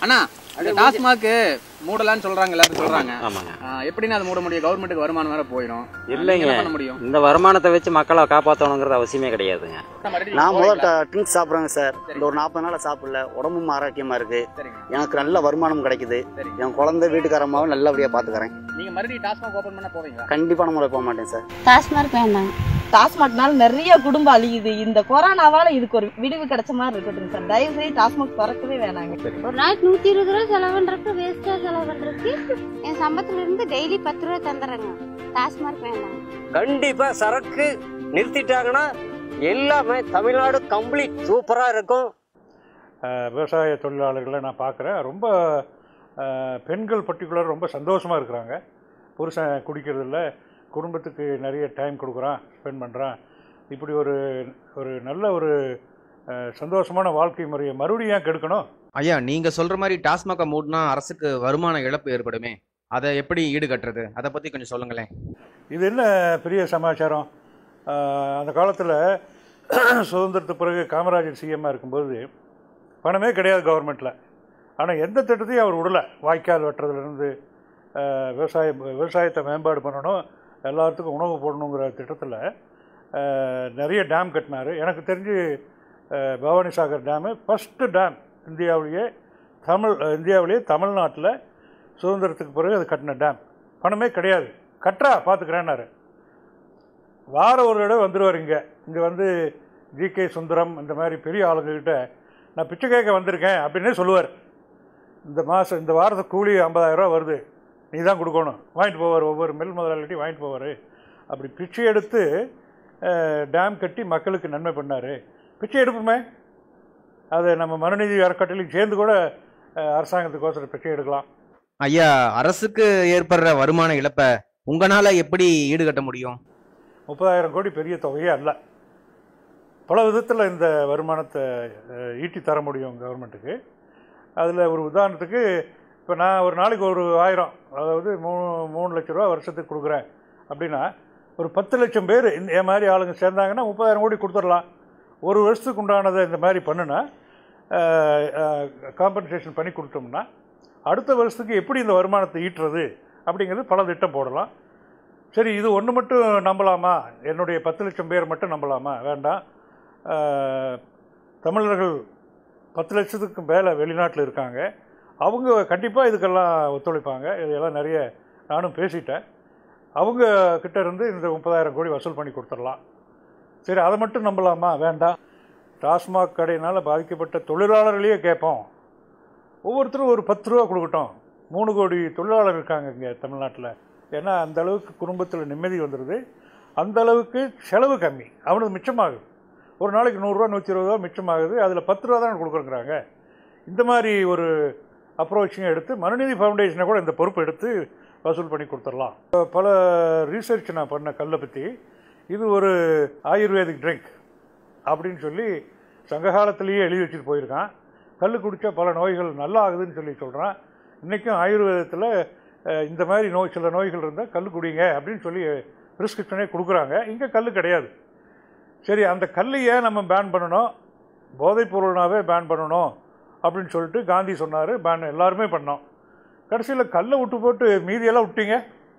அண்ணா இந்த டாஸ்மாக் மூடலாம்னு சொல்றாங்க எல்லாரும் சொல்றாங்க ஆமாங்க ஆ, எப்படின்னு அது மூட முடியும் கவர்மெண்ட்டுக்கு வருமானம் வேற போயிடும் இல்லைங்க என்ன பண்ண முடியும் இந்த வருமானத்தை வச்சு மக்களை காப்பாற்றணுங்கிறது அவசியமே கிடையாதுங்க நான் முதல் ட்ரிங்க்ஸ் சாப்பிட்றேங்க சார் இந்த ஒரு நாற்பது நாளாக சாப்பிடல உடம்பும் ஆரோக்கியமா இருக்கு சரிங்க எனக்கு நல்ல வருமானம் கிடைக்குது சரிங்க என் குழந்தை வீட்டுக்காரமாவும் நல்லபடியாக பார்த்துக்கிறேன் நீங்க மறுபடியும் டாஸ்மாக் ஓபன் பண்ண போவீங்களா கண்டிப்பான முறை போக மாட்டேன் சார் டாஸ்மார்க் வேண்டாம் டாஸ்மாக்னால நிறைய குடும்பம் அழியுது இந்த கொரோனாவால இதுக்கு ஒரு விடிவு கிடைச்ச மாதிரி இருக்கட்டும் சார் தயவு செய்து டாஸ்மாக் திறக்கவே வேணாங்க ஒரு நாளைக்கு நூத்தி இருபது ரூபா செலவு பண்றதுக்கு வேஸ்டா செலவு பண்றதுக்கு என் சம்பளத்துல இருந்து டெய்லி பத்து ரூபா தந்துடுறேங்க டாஸ்மார்க் வேண்டாம் கண்டிப்பா சரக்கு நிறுத்திட்டாங்கன்னா எல்லாமே தமிழ்நாடு கம்ப்ளீட் சூப்பரா இருக்கும் அஹ், விவசாய தொழிலாளர்களை நான் பார்க்குறேன் ரொம்ப அஹ், பெண்கள் பர்டிகுலர் ரொம்ப சந்தோஷமாக இருக்கிறாங்க புருஷன் குடிக்கிறதில்ல குடும்பத்துக்கு நிறைய டைம் கொடுக்குறான் ஸ்பெண்ட் பண்ணுறான் இப்படி ஒரு ஒரு நல்ல ஒரு அஹ், சந்தோஷமான வாழ்க்கை முறையை மறுபடியும் ஏன் கெடுக்கணும் ஐயா நீங்க சொல்ற மாதிரி டாஸ்மாக மூடினா அரசுக்கு வருமான இழப்பு ஏற்படுமே அதை எப்படி ஈடுகட்டுறது அதை பத்தி கொஞ்சம் சொல்லுங்களேன் இது என்ன பெரிய சமாச்சாரம் அஹ், அந்த காலத்தில் சுதந்திரத்துக்கு பிறகு காமராஜர் சிஎம்மாக இருக்கும்போது பணமே கிடையாது கவர்மெண்ட்டில் ஆனால் எந்த திட்டத்தையும் அவர் விடல வாய்க்கால் வெட்டுறதுலேருந்து அஹ், விவசாய விவசாயத்தை மேம்பாடு பண்ணணும் எல்லாத்துக்கும் உணவு போடணுங்கிற திட்டத்தில் அஹ், நிறைய டேம் கட்டினார் எனக்கு தெரிஞ்சு அஹ், Bhavani Sagar dam first dam இந்தியாவிலேயே தமிழ் இந்தியாவிலேயே தமிழ்நாட்டில் சுதந்திரத்துக்கு பிறகு அது கட்டின டேம் பணமே கிடையாது கட்டுறா பார்த்துக்கிறேன்னாரு வாரம் ஒரு தடவை வந்துடுவார் இங்கே இங்கே வந்து ஜிகே சுந்தரம் இந்த மாதிரி பெரிய ஆளுங்கக்கிட்ட நான் பிச்சை கேட்க வந்திருக்கேன் அப்படின்னே சொல்லுவார் இந்த மாதம் இந்த வாரத்துக்கு கூலி 50000 ரூபா வருது நீ தான் கொடுக்கணும் வாங்கிட்டு போவார் ஒவ்வொரு மில் முதலாளிட்டையும் வாங்கிட்டு போவார் அப்படி பிச்சை எடுத்து அஹ், டேம் கட்டி மக்களுக்கு நன்மை பண்ணார் பிச்சை எடுப்போமே அது நம்ம மனுநீதி அறக்கட்டளையும் சேர்ந்து கூட அஹ், அரசாங்கத்துக்கோசரம் பிச்சை எடுக்கலாம் ஐயா அரசுக்கு ஏற்படுற வருமான இழப்பை உங்களால எப்படி ஈடுகட்ட முடியும் முப்பதாயிரம் கோடி பெரிய தொகையே அல்ல பல விதத்தில் இந்த வருமானத்தை அஹ், ஈட்டி தர முடியும் கவர்மெண்ட்டுக்கு அதில் ஒரு உதாரணத்துக்கு இப்போ நான் ஒரு நாளைக்கு ஒரு ஆயிரம் அதாவது மூணு மூணு லட்ச ரூபா வருஷத்துக்கு கொடுக்குறேன் அப்படின்னா ஒரு பத்து லட்சம் பேர் இந்த என் மாதிரி ஆளுங்க சேர்ந்தாங்கன்னா முப்பதாயிரம் கோடி கொடுத்துடலாம் ஒரு வருஷத்துக்கு உண்டானதை இந்த மாதிரி பண்ணுனா காம்பன்சேஷன் பண்ணி கொடுத்தோம்னா அடுத்த வருஷத்துக்கு எப்படி இந்த வருமானத்தை ஈட்டுறது அப்படிங்கிறது பல திட்டம் போடலாம் சரி இது ஒன்று மட்டும் நம்பலாமா என்னுடைய பத்து லட்சம் பேர் மட்டும் நம்பலாமா வேண்டாம் அஹ், தமிழர்கள் பத்து லட்சத்துக்கு மேலே வெளிநாட்டில் இருக்காங்க அவங்க கண்டிப்பாக இதுக்கெல்லாம் ஒத்துழைப்பாங்க இதெல்லாம் நிறைய நானும் பேசிட்டேன் அவங்க கிட்ட இருந்து இந்த முப்பதாயிரம் கோடி வசூல் பண்ணி கொடுத்துடலாம் சரி அதை மட்டும் நம்பலாமா வேண்டாம் டாஸ்மாக் கடையினால் பாதிக்கப்பட்ட தொழிலாளர்களையே கேட்போம் ஒவ்வொருத்தரும் ஒரு பத்து ரூபா கொடுக்கட்டும் மூணு கோடி தொழிலாளர் இருக்காங்க இங்கே தமிழ்நாட்டில் ஏன்னா அந்த அளவுக்கு குடும்பத்தில் நிம்மதி வந்துடுது அந்த அளவுக்கு செலவு கம்மி அவனுக்கு மிச்சமாகுது ஒரு நாளைக்கு நூறுரூவா நூற்றி இருபது ரூபா மிச்சமாகுது அதில் பத்து ரூபா தான் கொடுக்குறேங்கிறாங்க இந்த மாதிரி ஒரு அப்ரோச்சிங் எடுத்து மனுநீதி ஃபவுண்டேஷனை கூட இந்த பொறுப்பு எடுத்து வசூல் பண்ணி கொடுத்துடலாம் பல ரீசர்ச் நான் பண்ண கல்லை பற்றி இது ஒரு ஆயுர்வேதிக் ட்ரிங்க் அப்படின்னு சொல்லி சங்ககாலத்திலேயே எழுதி வச்சுட்டு போயிருக்கான் கல் குடித்தா பல நோய்கள் நல்லா ஆகுதுன்னு சொல்லி சொல்கிறான் இன்றைக்கும் ஆயுர்வேதத்தில் அஹ், இந்த மாதிரி நோய் சில நோய்கள் இருந்தால் கல் குடிங்க அப்படின்னு சொல்லி ப்ரிஸ்கிரிப்ஷனே கொடுக்குறாங்க இங்கே கல் கிடையாது சரி அந்த கல் ஏன் நம்ம பேன் பண்ணணும் போதைப் பொருள்னாவே பேன் பண்ணணும் அப்படின்னு சொல்லிட்டு காந்தி சொன்னார் பேன் எல்லாருமே பண்ணோம் கடைசியில் கல்லை விட்டு போட்டு மீதியெல்லாம் விட்டீங்க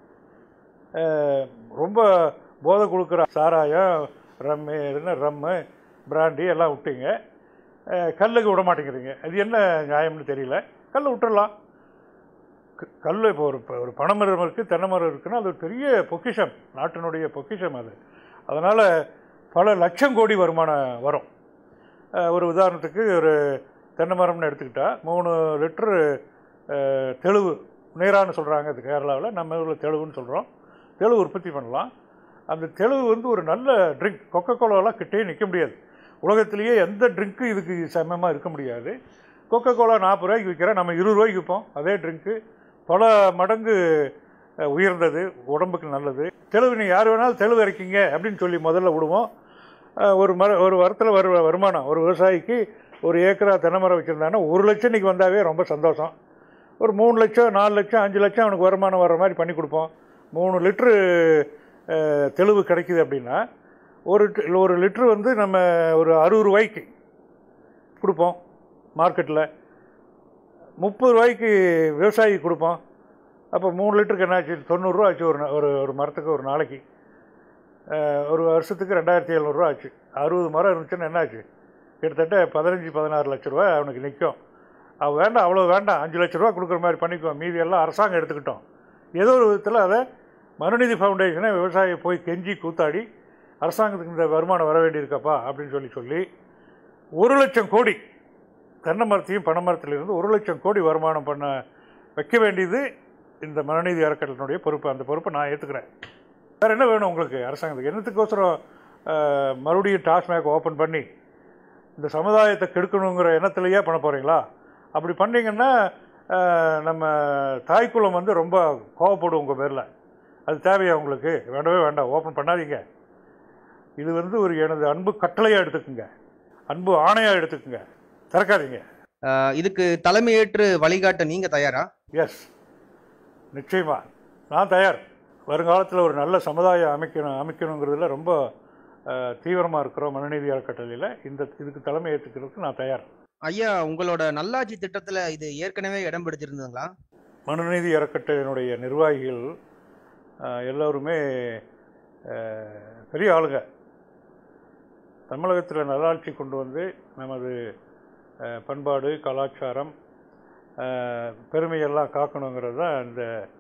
அஹ், ரொம்ப போதை கொடுக்குற சாராயம் ரம்மு என்ன ரம்மு பிராண்டி எல்லாம் விட்டீங்க அஹ், கல்லுக்கு விட மாட்டேங்கிறீங்க அது என்ன நியாயம்னு தெரியல கல்லை விட்டுறலாம் க- கல் இப்போ ஒரு இப்போ ஒரு பனைமரம் இருக்குது தென்னை மரம் இருக்குன்னா அது ஒரு பெரிய பொக்கிஷம் நாட்டினுடைய பொக்கிஷம் அது அதனால் பல லட்சம் கோடி வருமானம் வரும் அஹ், ஒரு உதாரணத்துக்கு ஒரு தென்னை மரம்னு எடுத்துக்கிட்டா மூணு லிட்டரு அஹ், தெளுவு நீரான்னு சொல்கிறாங்க அது கேரளாவில் நம்ம ஊரில் தெளுவுன்னு சொல்கிறோம் தெளுவு உற்பத்தி பண்ணலாம் அந்த தெளுவு வந்து ஒரு நல்ல ட்ரிங்க் கொக்கோ கோலாலாம் கிட்டே நிற்க முடியாது உலகத்திலேயே எந்த ட்ரிங்க்கும் இதுக்கு சமமாக இருக்க முடியாது கொக்கோ கோலா நாற்பது ரூபாய்க்கு விற்கிறேன் நம்ம இருபது ரூபாய்க்கு விற்போம் அதே ட்ரிங்க்கு பல மடங்கு அஹ், உயர்ந்தது உடம்புக்கு நல்லது தெளுவு நீ யார் வேணாலும் தெளுவு இறக்கிங்க அப்படின்னு சொல்லி முதல்ல விடுவோம் அஹ், ஒரு மர ஒரு வரத்தில் வரு வருமானம் ஒரு விவசாயிக்கு ஒரு ஏக்கரா தென்னை மரம் வச்சுருந்தாங்கன்னா ஒரு லட்சம் இன்னைக்கு வந்தாவே ரொம்ப சந்தோஷம் ஒரு மூணு லட்சம் நாலு லட்சம் அஞ்சு லட்சம் அவனுக்கு வருமானம் வர்ற மாதிரி பண்ணி கொடுப்போம் மூணு லிட்ரு அஹ், தெளுவு கிடைக்குது அப்படின்னா ஒரு டி- ஒரு லிட்ரு வந்து நம்ம ஒரு அறுபது ரூபாய்க்கு கொடுப்போம் மார்க்கெட்டில் முப்பது ரூபாய்க்கு விவசாயி கொடுப்போம் அப்போ மூணு லிட்டருக்கு என்னாச்சு தொண்ணூறுரூவா ஆச்சு ஒரு நா- ஒரு ஒரு மரத்துக்கு ஒரு நாளைக்கு அஹ், ஒரு வருஷத்துக்கு ரெண்டாயிரத்தி எழுநூறுவா ஆச்சு அறுபது மரம் இருந்துச்சுன்னா என்னாச்சு கிட்டத்தட்ட பதினஞ்சு பதினாறு லட்ச ரூபா அவனுக்கு நிற்கும் அவன் வேண்டாம் அவ்வளோ வேண்டாம் அஞ்சு லட்ச ரூபா கொடுக்குற மாதிரி பண்ணிக்குவோம் மீதி எல்லாம் அரசாங்கம் எடுத்துக்கிட்டோம் ஏதோ ஒரு விதத்தில் அதை மனுநீதி ஃபவுண்டேஷனை விவசாயி போய் கெஞ்சி கூத்தாடி அரசாங்கத்துக்கு இந்த வருமானம் வர வேண்டியிருக்கப்பா அப்படின்னு சொல்லி சொல்லி ஒரு லட்சம் கோடி தென்னை மரத்தையும் பனை மரத்திலிருந்து ஒரு லட்சம் கோடி வருமானம் பண்ண வைக்க வேண்டியது இந்த மனுநீதி அறக்கட்டளினுடைய பொறுப்பு அந்த பொறுப்பை நான் ஏற்றுக்கிறேன் வேறு என்ன வேணும் உங்களுக்கு அரசாங்கத்துக்கு என்னத்துக்கோசரம் அஹ், மறுபடியும் டாஸ்மேக் ஓப்பன் பண்ணி இந்த சமுதாயத்தை கெடுக்கணுங்கிற எண்ணத்திலேயே பண்ண போகிறீங்களா அப்படி பண்ணீங்கன்னா அஹ், நம்ம தாய்க்குளம் வந்து ரொம்ப கோவப்படும் உங்கள் பேரில் அது தேவையா உங்களுக்கு வேண்டவே வேண்டாம் ஓப்பன் பண்ணாதீங்க இது வந்து ஒரு எனது அன்பு கட்டளையாக எடுத்துக்குங்க அன்பு ஆணையாக எடுத்துக்குங்க திறக்காதீங்க அஹ், இதுக்கு தலைமையேற்று வழிகாட்ட நீங்க தயாரா எஸ் நிச்சயமா நான் தயார் வருங்காலத்தில் ஒரு நல்ல சமுதாயம் அமைக்கணும் அமைக்கணுங்கிறதுல ரொம்ப தீவிரமாக இருக்கிறோம் மனுநீதி அறக்கட்டளையில் இந்த இதுக்கு தலைமை ஏற்றுக்கிறதுக்கு நான் தயார் ஐயா உங்களோட நல்லாட்சி திட்டத்துல இது ஏற்கனவே இடம் பிடிச்சிருந்ததுங்களா மனுநீதி அறக்கட்டளையினுடைய நிர்வாகிகள் அஹ், எல்லோருமே அஹ், பெரிய ஆளுங்க தமிழகத்தில் நல்லாட்சி கொண்டு வந்து நமது அஹ், பண்பாடு கலாச்சாரம் அஹ், பெருமையெல்லாம் காக்கணுங்கிறது தான் இந்த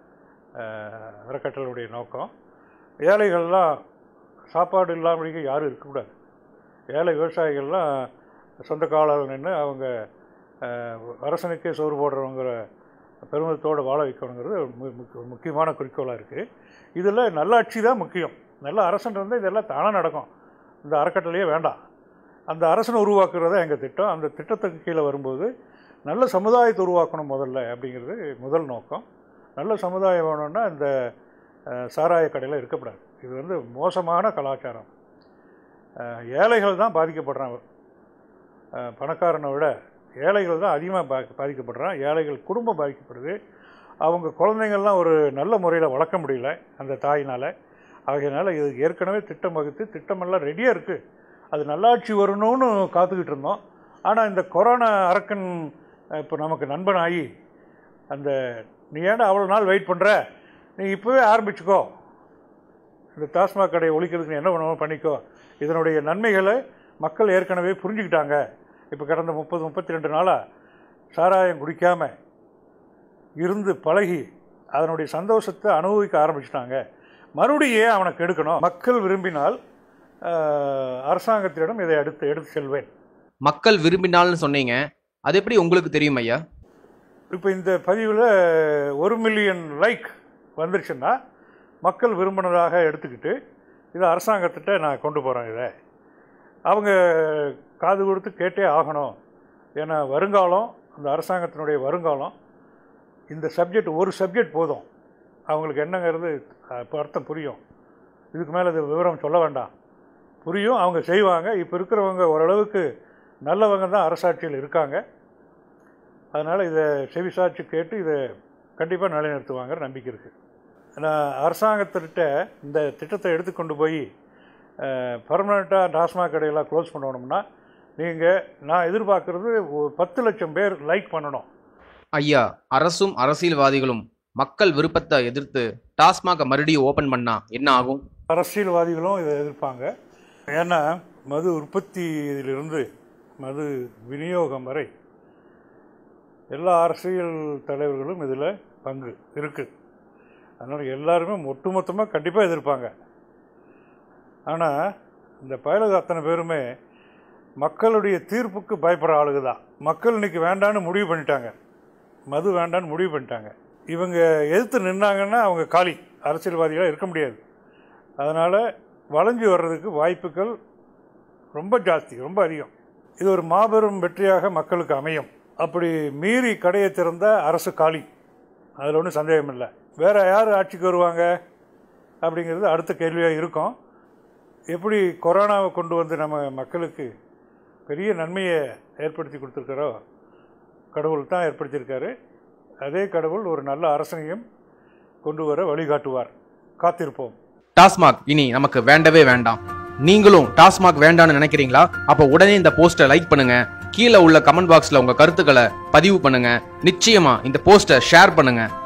அஹ், அறக்கட்டளையுடைய நோக்கம் ஏழைகள்லாம் சாப்பாடு இல்லாமலேயே யாரும் இருக்கக்கூடாது ஏழை விவசாயிகள்லாம் சொந்த காலால் நின்று அவங்க அஹ், அரசனுக்கே சோறு போடுறவங்கிற பெருமிதத்தோடு வாழ வைக்கணுங்கிறது மு- முக்கிய- முக்கியமான குறிக்கோளாக இருக்குது இதில் நல்லாட்சி தான் முக்கியம் நல்ல அரசன் இருந்தால் இதெல்லாம் தானாக நடக்கும் இந்த அறக்கட்டளையே வேண்டாம் அந்த அரசனை உருவாக்குறது எங்கள் திட்டம் அந்த திட்டத்துக்கு கீழே வரும்போது நல்ல சமுதாயத்தை உருவாக்கணும் முதல்ல அப்படிங்கிறது முதல் நோக்கம் நல்ல சமுதாயம் வேணும்னா இந்த அஹ், சாராய கடையில் இருக்கக்கூடாது இது வந்து மோசமான கலாச்சாரம் அஹ், ஏழைகள் தான் பாதிக்கப்படுறாங்க அஹ், பணக்காரனை விட ஏழைகள் தான் அதிகமாக பா பாதிக்கப்படுறான் ஏழைகள் குடும்பம் பாதிக்கப்படுது அவங்க குழந்தைங்கள்லாம் ஒரு நல்ல முறையில் வளர்க்க முடியல அந்த தாயினால் ஆகையினால இது ஏற்கனவே திட்டம் வகுத்து திட்டமெல்லாம் ரெடியாக இருக்குது அது நல்லாட்சி வரணும்னு காத்துக்கிட்டு இருந்தோம் ஆனால் இந்த கொரோனா அரக்கன் இப்போ நமக்கு நண்பனாகி அந்த நீ ஏன்டா அவ்வளோ நாள் வெயிட் பண்ணுற நீ இப்போவே ஆரம்பிச்சுக்கோ இந்த டாஸ்மாக் கடையை ஒழிக்கிறதுக்கு நீ என்ன பண்ணுவோம் பண்ணிக்கோ இதனுடைய நன்மைகளை மக்கள் ஏற்கனவே புரிஞ்சுக்கிட்டாங்க இப்போ கடந்த முப்பது முப்பத்தி ரெண்டு நாளாக சாராயம் குடிக்காம இருந்து பழகி அதனுடைய சந்தோஷத்தை அனுபவிக்க ஆரம்பிச்சிட்டாங்க மறுபடியும் ஏன் அவனை கெடுக்கணும் மக்கள் விரும்பினால் ஆஹ், அரசாங்கத்திடம் இதை அடுத்து எடுத்து செல்வேன் மக்கள் விரும்பினால்னு சொன்னீங்க அது எப்படி உங்களுக்கு தெரியும் ஐயா இப்போ இந்த பதிவில் ஒரு மில்லியன் லைக் வந்துருச்சுன்னா மக்கள் விரும்பினதாக எடுத்துக்கிட்டு இதை அரசாங்கத்திட்ட நான் கொண்டு போகிறேன் இதை அவங்க காது கொடுத்து கேட்டே ஆகணும் ஏன்னா வருங்காலம் அந்த அரசாங்கத்தினுடைய வருங்காலம் இந்த சப்ஜெக்ட் ஒரு சப்ஜெக்ட் போதும் அவங்களுக்கு என்னங்கிறது இப்போ அர்த்தம் புரியும் இதுக்கு மேலே இது விவரம் சொல்ல வேண்டாம் புரியும் அவங்க செய்வாங்க இப்போ இருக்கிறவங்க ஓரளவுக்கு நல்லவங்க தான் அரசாட்சியில் இருக்காங்க அதனால் இதை செவிசாட்சி கேட்டு இதை கண்டிப்பாக நிலைநிறுத்துவாங்கிற நம்பிக்கை இருக்குது நான் அரசாங்கத்திட்ட இந்த திட்டத்தை எடுத்துக்கொண்டு போய் பர்மனெண்ட்டாக டாஸ்மாக் கடையெல்லாம் க்ளோஸ் பண்ணணும்னா நீங்கள் நான் எதிர்பார்க்குறது ஒரு பத்து லட்சம் பேர் லைக் பண்ணணும் ஐயா அரசும் அரசியல்வாதிகளும் மக்கள் விருப்பத்தை எதிர்த்து டாஸ்மாக மறுபடியும் ஓபன் பண்ணா என்ன ஆகும் அரசியல்வாதிகளும் இதை எதிர்ப்பாங்க ஏன்னா மது உற்பத்தியிலிருந்து மது விநியோகம் வரை எல்லா அரசியல் தலைவர்களும் இதில் பங்கு இருக்குது அதனால் எல்லாருமே ஒட்டுமொத்தமாக கண்டிப்பாக எதிர்ப்பாங்க ஆனால் இந்த பயலுக அத்தனை பேருமே மக்களுடைய தீர்ப்புக்கு பயப்படுற ஆளுங்க தான் மக்கள் இன்னைக்கு வேண்டான்னு முடிவு பண்ணிட்டாங்க மது வேண்டான்னு முடிவு பண்ணிட்டாங்க இவங்க எதிர்த்து நின்னாங்கன்னா அவங்க காலி அரசியல்வாதிகளாக இருக்க முடியாது அதனால் வளைஞ்சு வர்றதுக்கு வாய்ப்புகள் ரொம்ப ஜாஸ்தி ரொம்ப அதிகம் இது ஒரு மாபெரும் வெற்றியாக மக்களுக்கு அமையும் அப்படி மீறி கடையை திறந்த அரசு காலி அதில் ஒன்றும் சந்தேகம் இல்லை வேறு யார் ஆட்சிக்கு வருவாங்க அப்படிங்கிறது அடுத்த கேள்வியாக இருக்கும் எப்படி கொரோனாவை கொண்டு வந்து நம்ம மக்களுக்கு பெரிய நன்மையை ஏற்படுத்தி கொடுத்துருக்காரோ கடவுள் தான் ஏற்படுத்தியிருக்காரு அதே கடவுள் ஒரு நல்ல அரசனையும் கொண்டு வர வழிகாட்டுவார் காத்திருப்போம் டாஸ்மாக் இனி நமக்கு வேண்டவே வேண்டாம் நீங்களும் டாஸ்மாக் வேண்டாம்னு நினைக்கிறீங்களா அப்போ உடனே இந்த போஸ்டை லைக் பண்ணுங்க கீழே உள்ள கமெண்ட் பாக்ஸ்ல உங்க கருத்துக்களை பதிவு பண்ணுங்க நிச்சயமா இந்த போஸ்டை ஷேர் பண்ணுங்க